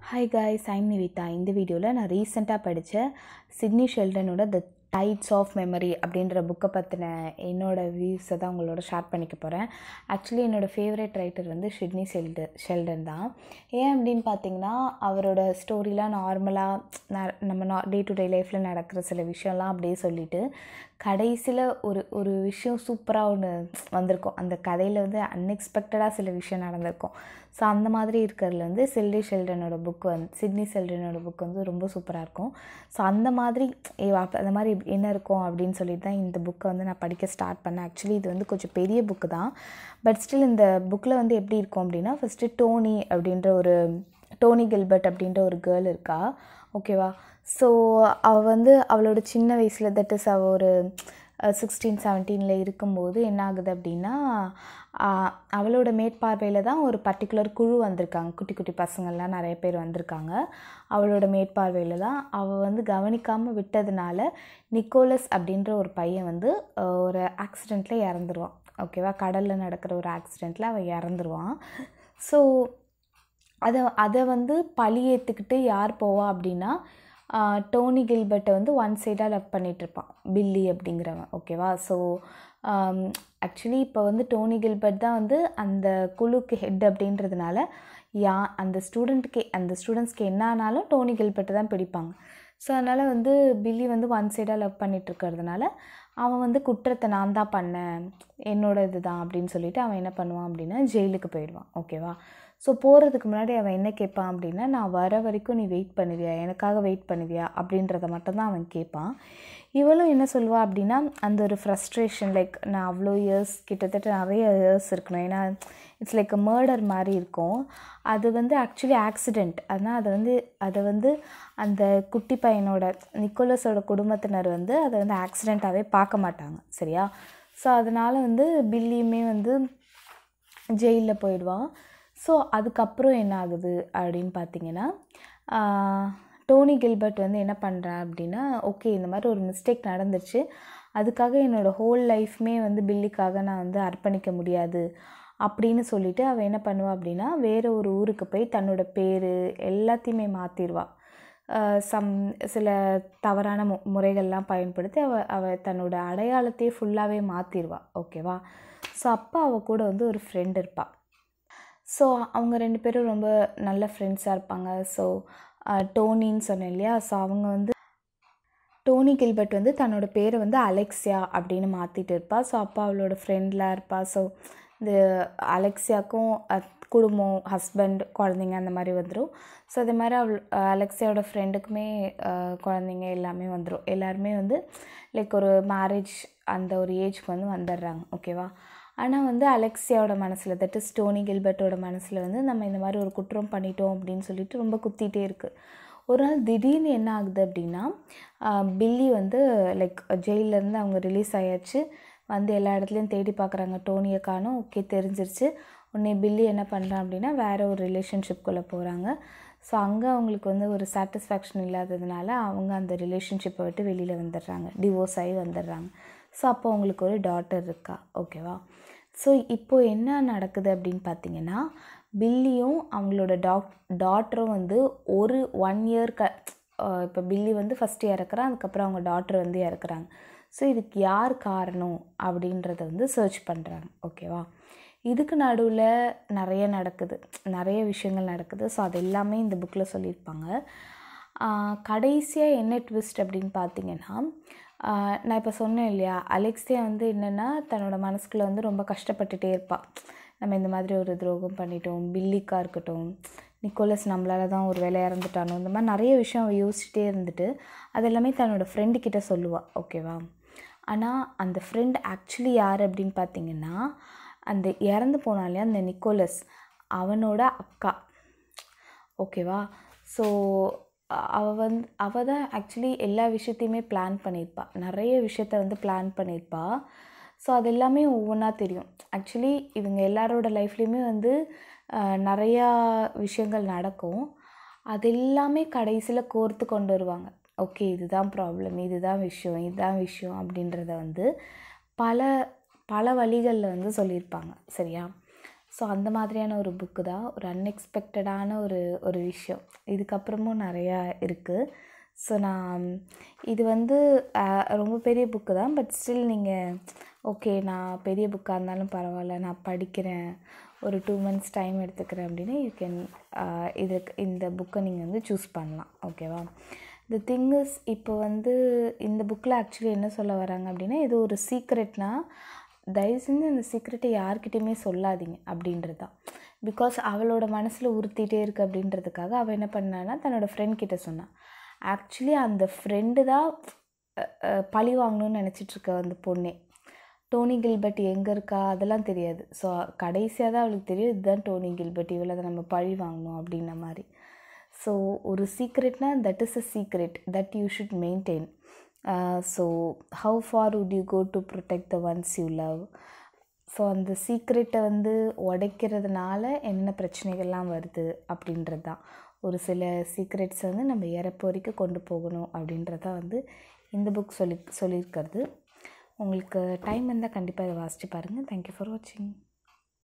hi guys I'm Nivitha இந்த வீடியோவில் நான் ரீசெண்டாக படித்த சிட்னி ஷெல்டனோட த டைட்ஸ் ஆஃப் மெமரி அப்படின்ற புக்கை பற்றின என்னோடய வியூஸை தான் உங்களோட ஷேர் பண்ணிக்க போகிறேன் ஆக்சுவலி என்னோடய ஃபேவரட் ரைட்டர் வந்து ஷிட்னி ஷெல்டன் ஷெல்டன் தான் ஏன் அப்படின்னு பார்த்தீங்கன்னா அவரோட ஸ்டோரிலாம் நார்மலாக நம்ம நா டே டு டே லைஃப்பில் நடக்கிற சில விஷயம்லாம் அப்படியே சொல்லிவிட்டு கடைசியில் ஒரு ஒரு விஷயம் சூப்பராக ஒன்று வந்திருக்கும் அந்த கதையில் வந்து அன்எக்ஸ்பெக்டடாக சில விஷயம் நடந்திருக்கும் ஸோ அந்த மாதிரி இருக்கிறதுல வந்து சில்டி ஷெல்டனோட புக் வந்து சிட்னி ஷெல்டனோட புக் வந்து ரொம்ப சூப்பராக இருக்கும் ஸோ அந்த மாதிரி ஏ அப்போ அந்த மாதிரி என்ன இருக்கும் அப்படின்னு சொல்லிட்டு தான் இந்த புக்கை வந்து நான் படிக்க ஸ்டார்ட் பண்ணேன் ஆக்சுவலி இது வந்து கொஞ்சம் பெரிய புக்கு தான் பட் ஸ்டில் இந்த புக்கில் வந்து எப்படி இருக்கும் அப்படின்னா ஃபஸ்ட்டு டோனி அப்படின்ற ஒரு டோனி கில்பர்ட் அப்படின்ற ஒரு கேர்ள் இருக்கா ஓகேவா ஸோ அவள் வந்து அவளோட சின்ன வயசில் தட் இஸ் அவள் ஒரு சிக்ஸ்டீன் செவன்டீனில் இருக்கும்போது என்ன ஆகுது அப்படின்னா அவளோட மேற்பார்வையில் தான் ஒரு பர்டிகுலர் குழு வந்திருக்காங்க குட்டி குட்டி பசங்கள்லாம் நிறைய பேர் வந்திருக்காங்க அவளோட மேற்பார்வையில் தான் அவள் வந்து கவனிக்காமல் விட்டதுனால நிக்கோலஸ் அப்படின்ற ஒரு பையன் வந்து ஒரு ஆக்சிடெண்ட்டில் இறந்துருவான் ஓகேவா கடலில் நடக்கிற ஒரு ஆக்சிடெண்ட்டில் அவன் இறந்துருவான் ஸோ அதை அதை வந்து பழி ஏற்றுக்கிட்டு யார் போவா அப்படின்னா டோனி கில்பர்ட்டை வந்து ஒன் சைடாக லவ் பண்ணிகிட்ருப்பான் பில்லி அப்படிங்கிறவன் ஓகேவா ஸோ ஆக்சுவலி இப்போ வந்து டோனி கில்பர்ட் தான் வந்து அந்த குழுக்கு ஹெட் அப்படின்றதுனால யா அந்த ஸ்டூடெண்ட்டுக்கு அந்த ஸ்டூடெண்ட்ஸ்க்கு என்ன ஆனாலும் டோனி கில்பர்ட்டை தான் பிடிப்பாங்க ஸோ அதனால் வந்து பில்லி வந்து ஒன் சைடாக லவ் பண்ணிகிட்ருக்கிறதுனால அவன் வந்து குற்றத்தை நான் தான் பண்ணேன் என்னோட இது தான் அப்படின்னு சொல்லிட்டு அவன் என்ன பண்ணுவான் அப்படின்னா ஜெயிலுக்கு போயிடுவான் ஓகேவா ஸோ போகிறதுக்கு முன்னாடி அவன் என்ன கேட்பான் அப்படின்னா நான் வர வரைக்கும் நீ வெயிட் பண்ணுவியா எனக்காக வெயிட் பண்ணுவியா அப்படின்றத மட்டும்தான் அவன் கேட்பான் இவளும் என்ன சொல்லுவா அப்படின்னா அந்த ஒரு ஃப்ரஸ்ட்ரேஷன் லைக் நான் அவ்வளோ இயர்ஸ் கிட்டத்தட்ட நிறைய இயர்ஸ் இருக்கணும் ஏன்னா இட்ஸ் லைக் அ மர்டர் மாதிரி இருக்கும் அது வந்து ஆக்சுவலி ஆக்சிடெண்ட் அதனால் அதை வந்து அதை வந்து அந்த குட்டி பையனோட நிக்கோலஸோட குடும்பத்தினர் வந்து அதை வந்து ஆக்சிடெண்ட்டாகவே பார்க்க மாட்டாங்க சரியா ஸோ அதனால் வந்து பில்லியுமே வந்து ஜெயிலில் போயிடுவான் ஸோ அதுக்கப்புறம் என்ன ஆகுது அப்படின்னு பார்த்தீங்கன்னா டோனி கில்பர்ட் வந்து என்ன பண்ணுறான் அப்படின்னா ஓகே இந்த மாதிரி ஒரு மிஸ்டேக் நடந்துருச்சு அதுக்காக என்னோடய ஹோல் லைஃப்மே வந்து பில்லிக்காக நான் வந்து அர்ப்பணிக்க முடியாது அப்படின்னு சொல்லிவிட்டு அவள் என்ன பண்ணுவாள் அப்படின்னா வேறு ஒரு ஊருக்கு போய் தன்னோட பேர் எல்லாத்தையுமே மாற்றிடுவா சம் சில தவறான மு முறைகள்லாம் பயன்படுத்தி அவள் அவள் தன்னோட அடையாளத்தையே ஃபுல்லாகவே மாற்றிடுவா ஓகேவா ஸோ அப்போ அவள் கூட வந்து ஒரு ஃப்ரெண்ட் இருப்பாள் ஸோ அவங்க ரெண்டு பேரும் ரொம்ப நல்ல ஃப்ரெண்ட்ஸாக இருப்பாங்க ஸோ டோனின்னு சொன்னேன் இல்லையா ஸோ அவங்க வந்து டோனி கில்பர்ட் வந்து தன்னோட பேரை வந்து அலெக்ஸியா அப்படின்னு மாற்றிட்டு இருப்பாள் ஸோ அப்போ அவளோட ஃப்ரெண்ட்லாம் இருப்பாள் ஸோ இந்த அலெக்ஸியாவுக்கும் குடும்பம் ஹஸ்பண்ட் குழந்தைங்க அந்த மாதிரி வந்துடும் ஸோ அதே மாதிரி அவள் அலெக்ஸியாவோட ஃப்ரெண்டுக்குமே குழந்தைங்க எல்லாமே வந்துடும் எல்லாருமே வந்து லைக் ஒரு மேரேஜ் அந்த ஒரு ஏஜ்க்கு வந்து வந்துடுறாங்க ஓகேவா ஆனால் வந்து அலெக்ஸியாவோட மனசில் தட்டு ஸ்டோனி கில்பர்ட்டோட மனசில் வந்து நம்ம இந்த மாதிரி ஒரு குற்றம் பண்ணிட்டோம் அப்படின்னு சொல்லிட்டு ரொம்ப குத்திகிட்டே இருக்குது ஒரு நாள் திடீர்னு என்ன ஆகுது அப்படின்னா பில்லி வந்து லைக் ஜெயிலேருந்து அவங்க ரிலீஸ் ஆயாச்சு வந்து எல்லா இடத்துலையும் தேடி பார்க்குறாங்க டோனியை காணும் ஓகே தெரிஞ்சிருச்சு உடனே பில்லி என்ன பண்ணுறான் அப்படின்னா வேறு ஒரு ரிலேஷன்ஷிப்குள்ளே போகிறாங்க ஸோ அங்கே அவங்களுக்கு வந்து ஒரு சாட்டிஸ்ஃபேக்ஷன் இல்லாததுனால அவங்க அந்த ரிலேஷன்ஷிப்பை விட்டு வெளியில் வந்துடுறாங்க டிவோர்ஸ் ஆகி வந்துடுறாங்க ஸோ அப்போ அவங்களுக்கு ஒரு டாட்டர் இருக்கா ஓகேவா ஸோ இப்போது என்ன நடக்குது அப்படின்னு பார்த்தீங்கன்னா பில்லியும் அவங்களோட டாக் டாட்டரும் வந்து ஒரு ஒன் இயர் க இப்போ பில்லி வந்து ஃபஸ்ட்டு இறக்குறான் அதுக்கப்புறம் அவங்க டாட்டர் வந்து இறக்குறாங்க ஸோ இதுக்கு யார் காரணம் அப்படின்றத வந்து சர்ச் பண்ணுறாங்க ஓகேவா இதுக்கு நடுவில் நிறைய நடக்குது நிறைய விஷயங்கள் நடக்குது ஸோ அது எல்லாமே இந்த புக்கில் சொல்லியிருப்பாங்க கடைசியாக என்ன ட்விஸ்ட் அப்படின்னு பார்த்தீங்கன்னா நான் இப்போ சொன்னேன் இல்லையா அலெக்ஸியா வந்து என்னென்னா தன்னோட மனசுக்குள்ளே வந்து ரொம்ப கஷ்டப்பட்டுட்டே இருப்பாள் நம்ம இந்த மாதிரி ஒரு துரோகம் பண்ணிட்டோம் பில்லிக்காக இருக்கட்டும் நிக்கோலஸ் நம்மளால தான் ஒரு வேலை இறந்துட்டானோ இந்த மாதிரி நிறைய விஷயம் அவள் யோசிச்சுட்டே இருந்துட்டு அது எல்லாமே தன்னோட ஃப்ரெண்டுக்கிட்ட சொல்லுவாள் ஓகேவா ஆனால் அந்த ஃப்ரெண்ட் ஆக்சுவலி யார் அப்படின்னு பார்த்தீங்கன்னா அந்த இறந்து போனாலே அந்த நிக்கோலஸ் அவனோட அக்கா ஓகேவா ஸோ அவள் வந்து அவள் தான் ஆக்சுவலி எல்லா விஷயத்தையுமே பிளான் பண்ணியிருப்பாள் நிறைய விஷயத்த வந்து பிளான் பண்ணியிருப்பாள் ஸோ அது எல்லாமே ஒவ்வொன்றா தெரியும் ஆக்சுவலி இவங்க எல்லாரோட லைஃப்லேயுமே வந்து நிறையா விஷயங்கள் நடக்கும் அது எல்லாமே கடைசியில் கோர்த்து கொண்டு வருவாங்க ஓகே இதுதான் ப்ராப்ளம் இதுதான் விஷயம் இதுதான் விஷயம் அப்படின்றத வந்து பல பல வழிகளில் வந்து சொல்லியிருப்பாங்க சரியா ஸோ அந்த மாதிரியான ஒரு புக்கு தான் ஒரு அன்எக்ஸ்பெக்டடான ஒரு ஒரு விஷயம் இதுக்கப்புறமும் நிறையா இருக்குது ஸோ நான் இது வந்து அஹ், ரொம்ப பெரிய புக்கு தான் பட் ஸ்டில் நீங்கள் ஓகே நான் பெரிய புக்காக இருந்தாலும் பரவாயில்ல நான் படிக்கிறேன் ஒரு டூ மந்த்ஸ் டைம் எடுத்துக்கிறேன் அப்படின்னா யூ கேன் இதுக்கு இந்த புக்கை நீங்கள் வந்து சூஸ் பண்ணலாம் ஓகேவா த திங் இஸ் இப்போ வந்து இந்த புக்கில் ஆக்சுவலி என்ன சொல்ல வராங்க அப்படின்னா இது ஒரு சீக்ரெட்னா தயவு செஞ்சு அந்த சீக்ரெட்டை யார்கிட்டையுமே சொல்லாதீங்க அப்படின்றது தான் பிகாஸ் அவளோட மனசில் உறுத்திட்டே இருக்குது அப்படின்றதுக்காக அவள் என்ன பண்ணான்னா தன்னோட ஃப்ரெண்ட் கிட்ட சொன்னான் ஆக்சுவலி அந்த ஃப்ரெண்டு தான் அஹ், அஹ், பழி வாங்கணும்னு நினச்சிட்டு இருக்க அந்த பொண்ணே டோனி கில்பர்ட் எங்கே இருக்கா அதெல்லாம் தெரியாது ஸோ கடைசியாக தான் அவளுக்கு தெரியும் இதுதான் டோனி கில்பர்ட் இவளை தான் நம்ம பழி வாங்கணும் அப்படின்ன மாதிரி ஸோ ஒரு சீக்ரெட்னா that is a secret that you should maintain so how far would you go to protect the ones you love so அந்த சீக்ரெட்டை வந்து உடைக்கிறதுனால என்ன பிரச்சனைகள்லாம் வருது அப்படின்றது தான் ஒரு சில சீக்ரெட்ஸ் வந்து நம்ம இறப்பு வரைக்கும் கொண்டு போகணும் அப்படின்றத வந்து இந்த புக் சொல்லி சொல்லியிருக்கிறது உங்களுக்கு டைம் இருந்தால் கண்டிப்பாக இதை வாசித்து பாருங்கள் தேங்க்யூ ஃபார் வாட்சிங்